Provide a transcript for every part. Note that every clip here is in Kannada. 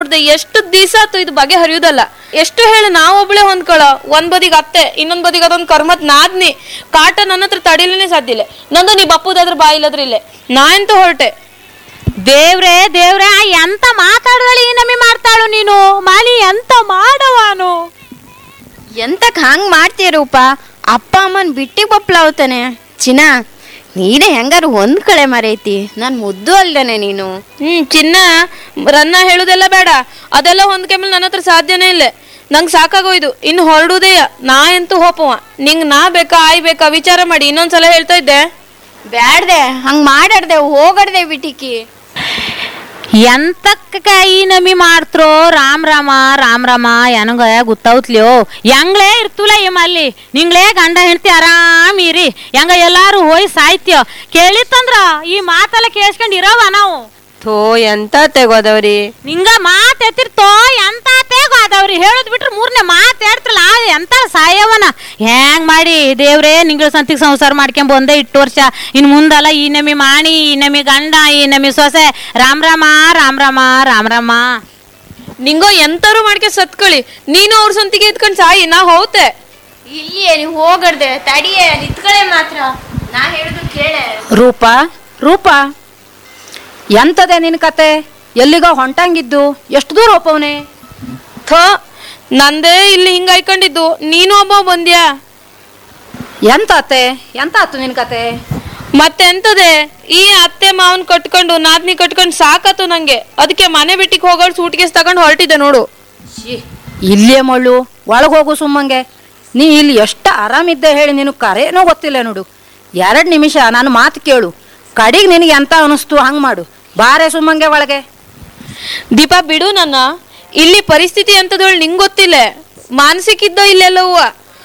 ನೋಡ್ದೆ ಎಷ್ಟು ದಿವಸ ಆತು ಇದು ಬಗೆ ಹರಿಯುದಲ್ಲ ಎಷ್ಟು ಹೇಳಿ ನಾವೊಬ್ಳೆ ಹೊಂದ್ಕೊಳ ಒಂದ್ ಬದಿಗೆ ಅತ್ತೆ ಇನ್ನೊಂದ್ ಬದಿಗೆ ಅದೊಂದ್ ಕರ್ಮತ್ ನಾದ್ನಿ ಕಾಟ ನನ್ನ ಹತ್ರ ತಡಿಲಿನೇ ಸಾಧ್ಯ ಇಲ್ಲ ನಂದು ನೀ ಬಪ್ಪುದಾದ್ರ ಬಾಯಿಲ್ಲದ್ರ ಇಲ್ಲೇ ನಾ ಎಂತ ಹೊರಟೆ ದೇವ್ರೇ ದೇವ್ರೇ ಆ ಎಂತ ಮಾತಾಡದಳಿ ಈ ನಮಿ ಮಾಡ್ತಾಳು ನೀನು ಮಾಲಿ ಎಂತ ಮಾಡವಾನು ಎಂತಕ್ ಹಂಗ್ ಮಾಡ್ತೀಯ ರೂಪ ಅಪ್ಪ ಅಮ್ಮನ್ ಬಿಟ್ಟಿಗೆ ಬಪ್ಲಾವ್ತಾನೆ ಚಿನ್ನ ನೀನೇ ಹೆಂಗಾರು ಹೊಂದ್ಕಳೆ ಮರೈತಿ ನನ್ ಮುದ್ದು ಅಲ್ದೇನೆ ನೀನು ಹ್ಮ್ ಚಿನ್ನ ರನ್ನ ಹೇಳುದೆಲ್ಲ ಬೇಡ ಅದೆಲ್ಲ ಹೊಂದ್ಕೆಮೇಲೆ ನನ್ನ ಹತ್ರ ಸಾಧ್ಯನೇ ಇಲ್ಲ ನಂಗೆ ಸಾಕಾಗೋಯ್ದು ಇನ್ನು ಹೊರಡುದೇಯ ನಾ ಎಂತೂ ಹೋಪವ ನಿಂಗ್ ನಾ ಬೇಕಾ ಆಯ್ ಬೇಕಾ ವಿಚಾರ ಮಾಡಿ ಇನ್ನೊಂದ್ಸಲ ಹೇಳ್ತಾ ಇದ್ದೆ ಬ್ಯಾಡ್ದೆ ಹಂಗ್ ಮಾಡಾಡ್ದೆ ಹೋಗಡ್ದೆ ಬಿಟ್ಟಿಕಿ ಎಂತಕ್ಕ ಈ ನಮಿ ಮಾಡ್ತ್ರೋ ರಾಮ್ ರಾಮ ರಾಮ್ ರಾಮ ನನಗ ಗೊತ್ತಾವ್ತ್ಲ್ಯೋ ಹೆಂಗ್ಲೇ ಇರ್ತುಲ ಈ ಮಲ್ಲಿ ನಿಂಗ್ಲೇ ಗಂಡ ಹೆಂಡತಿ ಆರಾಮ್ ಇರಿ ಹೆಂಗ ಎಲ್ಲಾರು ಹೋಯ್ ಸಾಯ್ತ್ಯೋ ಕೇಳಿತ್ತಂದ್ರ ಈ ಮಾತೆಲ್ಲ ಕೇಳಿಸ್ಕೊಂಡ್ ಇರವ ನಾವು ಥೋ ಎಂತ ತೆಗೋದವ್ರಿ ನಿಂಗ ಮಾತ್ ಎತ್ತಿರ್ತೋ ಎಂತ ತೇಗಾದವ್ರಿ ಹೇಳೋದ್ ಬಿಟ್ರೆ ಮೂರನೇ ಮಾತ್ ಹೇಳ್ತಿರಲ್ಲ ಆ ಎಂತ ಸಾಯವನ ಹೆಂಗ್ ಮಾಡಿ ದೇವ್ರೇ ನಿಂಗಳ ಸಂತಿಗೆ ಸಂಸಾರ ಮಾಡ್ಕೊಂಡ್ ಬಂದೆ ಇಟ್ಟು ವರ್ಷ ಇನ್ ಮುಂದಲ್ಲ ಈ ನಮಿ ಮಾಣಿ ಈ ನಮಿ ಗಂಡ ಈ ನಮಿ ಸೊಸೆ ರಾಮ್ ರಾಮ ರಾಮ್ ರಾಮ ರಾಮ್ ರಾಮ ನಿಂಗೋ ಎಂತಾರು ಮಾಡ್ಕೆ ಸತ್ಕೊಳ್ಳಿ ನೀನು ಅವ್ರ ಸಂತಿಗೆ ಎತ್ಕೊಂಡ್ ಸಾಯಿ ನಾ ಹೋತೆ ಇಲ್ಲಿಯೇ ನೀವು ಹೋಗಡ್ದೆ ತಡಿಯೇ ನಿತ್ಕಳೆ ಮಾತ್ರ ನಾ ಹೇಳುದು ಕೇಳೆ ರೂಪ ರೂಪ ಎಂತದೆ ನಿನ್ ಕತೆ ಎಲ್ಲಿಗೋ ಹೊಂಟಂಗಿದ್ದು ಎಷ್ಟು ದೂರ ಹೋಪವನೆ ಥೋ ನಂದೇ ಇಲ್ಲಿ ಹಿಂಗ ಐಕೊಂಡಿದ್ದು ನೀನು ಒಬ್ಬ ಬಂದ್ಯಾ ಎಂತ ಅತ್ತೆ ಎಂತ ಆತು ನಿನ್ ಕತೆ ಮತ್ತೆ ಎಂತದೆ ಈ ಅತ್ತೆ ಮಾವನ್ ಕಟ್ಕೊಂಡು ನಾದ್ನಿ ಕಟ್ಕೊಂಡು ಸಾಕತ್ತು ನಂಗೆ ಅದಕ್ಕೆ ಮನೆ ಬಿಟ್ಟಿಗೆ ಹೋಗೋಳು ಸೂಟ್ಕೇಸ್ ತಗೊಂಡು ಹೊರಟಿದ್ದೆ ನೋಡು ಇಲ್ಲೇ ಮಳ್ಳು ಒಳಗೆ ಹೋಗು ಸುಮ್ಮಂಗೆ ನೀ ಇಲ್ಲಿ ಎಷ್ಟು ಆರಾಮಿದ್ದೆ ಹೇಳಿ ನೀನು ಕರೇನೋ ಗೊತ್ತಿಲ್ಲ ನೋಡು ಎರಡು ನಿಮಿಷ ನಾನು ಮಾತು ಕೇಳು ಕಡಿಗೆ ನಿನಗೆ ಎಂತ ಅನಿಸ್ತು ಹಂಗೆ ಮಾಡು ಬಾರೆ ಸುಮ್ಮಂಗೆ ಒಳಗೆ ದೀಪಾ ಬಿಡು ನನ್ನ ಇಲ್ಲಿ ಪರಿಸ್ಥಿತಿ ಎಂತದಳು ನಿಂಗೆ ಗೊತ್ತಿಲ್ಲ ಮಾನಸಿಕ ಇದ್ದೋ ಇಲ್ಲೆಲ್ಲವ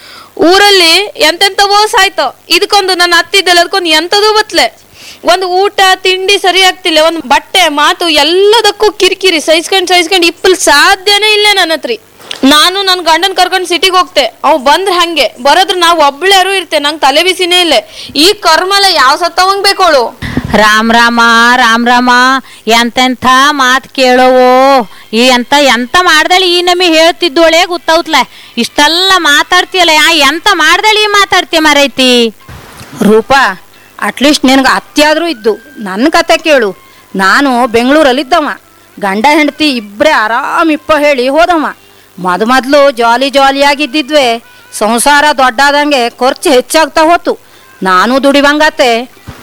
ಊರಲ್ಲಿ ಎಂತೆಂತವೋ ಸಾಯ್ತೋ ಇದಕ್ಕೊಂದು ನನ್ನ ಅತ್ತಿದ್ದಲ್ಲ ಅದಕ್ಕೊಂದು ಎಂತದೂ ಬತ್ಲೆ ಒಂದು ಊಟ ತಿಂಡಿ ಸರಿ ಆಗ್ತಿಲ್ಲ ಒಂದು ಬಟ್ಟೆ ಮಾತು ಎಲ್ಲದಕ್ಕೂ ಕಿರಿಕಿರಿ ಸಹಿಸ್ಕೊಂಡು ಸಹಿಸ್ಕೊಂಡು ಇಪ್ಪಲ್ ಸಾಧ್ಯನೇ ಇಲ್ಲ ನನ್ನ ಹತ್ರ ನಾನು ನನ್ನ ಗಂಡನ್ ಕರ್ಕೊಂಡು ಸಿಟಿಗೆ ಹೋಗ್ತೆ ಅವ್ ಬಂದ್ರೆ ಹಂಗೆ ಬರೋದ್ರ ನಾವು ಒಬ್ಳ್ಯಾರು ಇರ್ತೆ ನಂಗೆ ತಲೆ ಬಿಸಿನೇ ಇಲ್ಲ ಈ ಕರ್ಮಲ ಯಾವ ಸತ್ತವಂಗ್ ಬೇಕೋಳು ರಾಮ್ ರಾಮ ರಾಮ್ ರಾಮ ಎಂತೆಂಥ ಮಾತು ಕೇಳೋವೋ ಈ ಎಂತ ಎಂತ ಮಾಡ್ದಳಿ ಈ ನಮಿ ಹೇಳ್ತಿದ್ದೋಳೆ ಗೊತ್ತಾವ್ತ್ಲ ಇಷ್ಟೆಲ್ಲ ಮಾತಾಡ್ತೀಯಲ್ಲ ಯಾ ಎಂತ ಮಾಡ್ದಳಿ ಮಾತಾಡ್ತೀಯ ಮರೈತಿ ರೂಪ ಅಟ್ಲೀಸ್ಟ್ ನಿನಗೆ ಅತ್ಯಾದರೂ ಇದ್ದು ನನ್ನ ಕತೆ ಕೇಳು ನಾನು ಬೆಂಗಳೂರಲ್ಲಿದ್ದವ ಗಂಡ ಹೆಂಡತಿ ಇಬ್ಬರೇ ಆರಾಮಿಪ್ಪ ಹೇಳಿ ಹೋದವ ಮೊದ ಮೊದಲು ಜಾಲಿ ಜಾಲಿಯಾಗಿದ್ದಿದ್ವೆ ಸಂಸಾರ ದೊಡ್ಡಾದಂಗೆ ಖರ್ಚು ಹೆಚ್ಚಾಗ್ತಾ ಹೋತು ನಾನು ದುಡಿವಂಗತ್ತೆ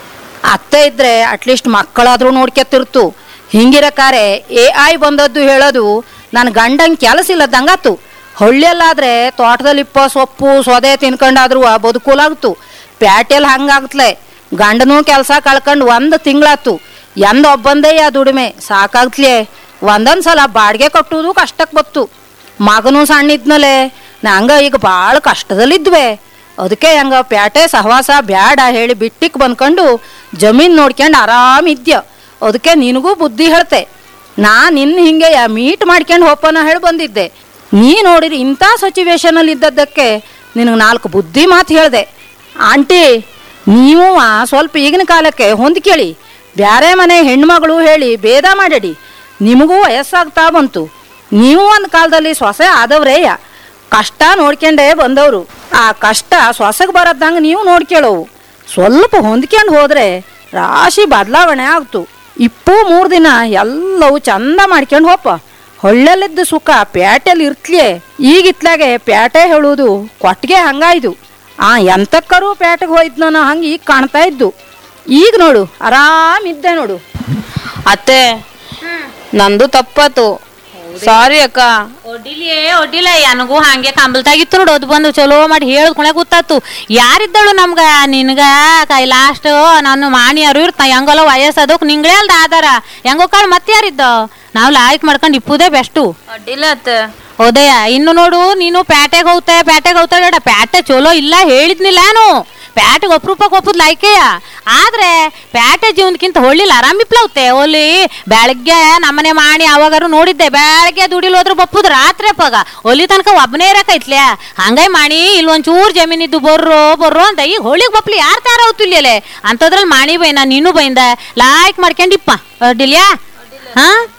ಅತ್ತೆ ಇದ್ರೆ ಅಟ್ಲೀಸ್ಟ್ ಮಕ್ಕಳಾದ್ರೂ ನೋಡ್ಕೊತಿರ್ತು ಹಿಂಗಿರಕಾರೆ ಎ ಐ ಬಂದದ್ದು ಹೇಳೋದು ನನ್ನ ಗಂಡಂಗೆ ಕೆಲಸ ಇಲ್ಲದಂಗಾತು ಹಳ್ಳಿಯಲ್ಲಾದ್ರೆ ತೋಟದಲ್ಲಿಪ್ಪ ಸೊಪ್ಪು ಸೊದೆ ತಿನ್ಕೊಂಡಾದ್ರೂ ಬದುಕೂಲಾಗ್ತು ಪ್ಯಾಟೆಲ್ ಹಂಗಾಗ್ತಲೆ ಗಂಡನೂ ಕೆಲಸ ಕಳ್ಕೊಂಡು ಒಂದು ತಿಂಗಳಾತು ಎಂದ ಒಬ್ಬಂದೇ ಆ ದುಡಿಮೆ ಸಾಕಾಗ್ತ್ಲೆ ಒಂದೊಂದು ಸಲ ಬಾಡಿಗೆ ಕಟ್ಟುವುದು ಕಷ್ಟಕ್ಕೆ ಬತ್ತು ಮಗನೂ ಸಣ್ಣಿದ್ನಲೆ ನಂಗ ಈಗ ಭಾಳ ಕಷ್ಟದಲ್ಲಿದ್ವೆ ಅದಕ್ಕೆ ಹಂಗ ಪ್ಯಾಟೆ ಸಹವಾಸ ಬ್ಯಾಡ ಹೇಳಿ ಬಿಟ್ಟಿಕ್ ಬಂದ್ಕೊಂಡು ಜಮೀನ್ ನೋಡ್ಕೊಂಡು ಆರಾಮಿದ್ಯ ಅದಕ್ಕೆ ನಿನಗೂ ಬುದ್ಧಿ ಹೇಳ್ತೆ ನಾ ನಿನ್ನ ಹಿಂಗೆ ಮೀಟ್ ಮಾಡ್ಕೊಂಡು ಹೋಪನ ಹೇಳಿ ಬಂದಿದ್ದೆ ನೀ ನೋಡಿರಿ ಇಂಥ ಸಿಚುವೇಶನಲ್ಲಿ ಇದ್ದದ್ದಕ್ಕೆ ನಿನಗೆ ನಾಲ್ಕು ಬುದ್ಧಿ ಮಾತು ಹೇಳಿದೆ ಆಂಟಿ ನೀವು ಸ್ವಲ್ಪ ಈಗಿನ ಕಾಲಕ್ಕೆ ಹೊಂದ್ಕೇಳಿ ಬ್ಯಾರೆ ಮನೆ ಹೆಣ್ಮಗಳು ಹೇಳಿ ಭೇದ ಮಾಡಡಿ ನಿಮಗೂ ವಯಸ್ಸಾಗ್ತಾ ಬಂತು ನೀವು ಒಂದು ಕಾಲದಲ್ಲಿ ಸೊಸೆ ಆದವ್ರೇಯ ಕಷ್ಟ ನೋಡ್ಕೊಂಡೇ ಬಂದವರು ಆ ಕಷ್ಟ ಸೊಸೆಗೆ ಬರದ್ದಂಗೆ ನೀವು ನೋಡ್ಕೊಳ್ಳೋವು ಸ್ವಲ್ಪ ಹೊಂದ್ಕೊಂಡು ಹೋದ್ರೆ ರಾಶಿ ಬದಲಾವಣೆ ಆಗ್ತು ಇಪ್ಪು ಮೂರು ದಿನ ಎಲ್ಲವೂ ಚಂದ ಮಾಡ್ಕೊಂಡು ಹೋಪ ಹೊಳ್ಳಲಿದ್ದ ಸುಖ ಪ್ಯಾಟೆಲ್ ಇರ್ತ್ಲಿಯೇ ಈಗಿತ್ಲಾಗೆ ಪ್ಯಾಟೆ ಹೇಳುವುದು ಕೊಟ್ಟಿಗೆ ಹಂಗಾಯ್ತು ಆ ಎಂತಕ್ಕರೂ ಪ್ಯಾಟೆಗೆ ಹೋಯ್ತು ಹಂಗೆ ಈಗ ಕಾಣ್ತಾ ಇದ್ದು ಈಗ ನೋಡು ಆರಾಮಿದ್ದೆ ನೋಡು ಅತ್ತೆ ನಂದು ತಪ್ಪಾತು ಸಾರಿ ಅಕ್ಕ ಒಡ್ಡಿಲಿಯೇ ಒಡ್ಡಿಲ್ಲ ನನಗೂ ಹಂಗೆ ಕಂಬಲ್ತಾಗಿತ್ತು ನೋಡು ಅದು ಬಂದು ಚಲೋ ಮಾಡಿ ಹೇಳ್ಕೊಳೆ ಗೊತ್ತಾತು ಯಾರಿದ್ದಳು ನಮ್ಗ ನಿನ್ಗ ಕೈ ಲಾಸ್ಟ್ ನಾನು ಮಾಣಿಯರು ಇರ್ತ ಹೆಂಗಲ್ಲ ವಯಸ್ಸದಕ್ ನಿಂಗಳೇ ಅಲ್ದ ಆಧಾರ ಹೆಂಗೋ ಕಾಳು ಮತ್ತೆ ಯಾರಿದ್ದ ನಾವು ಲಾಯ್ಕ್ ಮಾಡ್ಕೊಂಡು ಇಪ್ಪುದೇ ಬೆಸ್ಟು ಅಡ್ಡಿಲ್ಲ ಅತ್ತೆ ಹೌದಯ್ಯ ಇನ್ನು ನೋಡು ನೀನು ಪ್ಯಾಟೆಗೆ ಹೋಗ್ತೆ ಪ್ಯಾಟೆಗೆ ಹೋಗ್ತಾಳ ಪ್ಯಾಟೆ ಚಲೋ ಇಲ್ಲ ಹೇಳಿದ್ನಿಲ್ಲ ನಾನು ಪ್ಯಾಟೆಗೆ ಅಪ್ರೂಪಕ್ಕೆ ಒಪ್ಪುದ್ ಲೈಕೆಯ ಆದ್ರೆ ಪ್ಯಾಟೆ ಜೀವನಕ್ಕಿಂತ ಹೊಳ್ಳಿಲ್ಲ ಆರಾಮಿಪ್ಲವ್ತೆ ಒಲ್ಲಿ ಬೆಳಗ್ಗೆ ನಮ್ಮನೆ ಮಾಡಿ ಅವಾಗಾರು ನೋಡಿದ್ದೆ ಬೆಳಗ್ಗೆ ದುಡಿಲ್ ಹೋದ್ರು ಬಪ್ಪುದ್ ರಾತ್ರಿ ಪಗ ಒಲಿ ತನಕ ಒಬ್ಬನೇ ಇರಕೈತ್ಲೆ ಹಂಗಾಯ್ ಮಾಡಿ ಇಲ್ಲಿ ಒಂಚೂರು ಜಮೀನಿದ್ದು ಬರ್ರೋ ಬರ್ರೋ ಅಂತ ಈಗ ಹೊಳಿಗೆ ಬಪ್ಲಿ ಯಾರು ತಾರ ಇಲ್ಲೇ ಅಂಥದ್ರಲ್ಲಿ ಮಾಡಿ ಬೈನ ನೀನು ಬೈಂದ ಲಾಯ್ಕ್ ಮಾಡ್ಕೊಂಡಿಪ್ಪ ಅಡ್ಡಿಲ್ಯಾ ಹಾ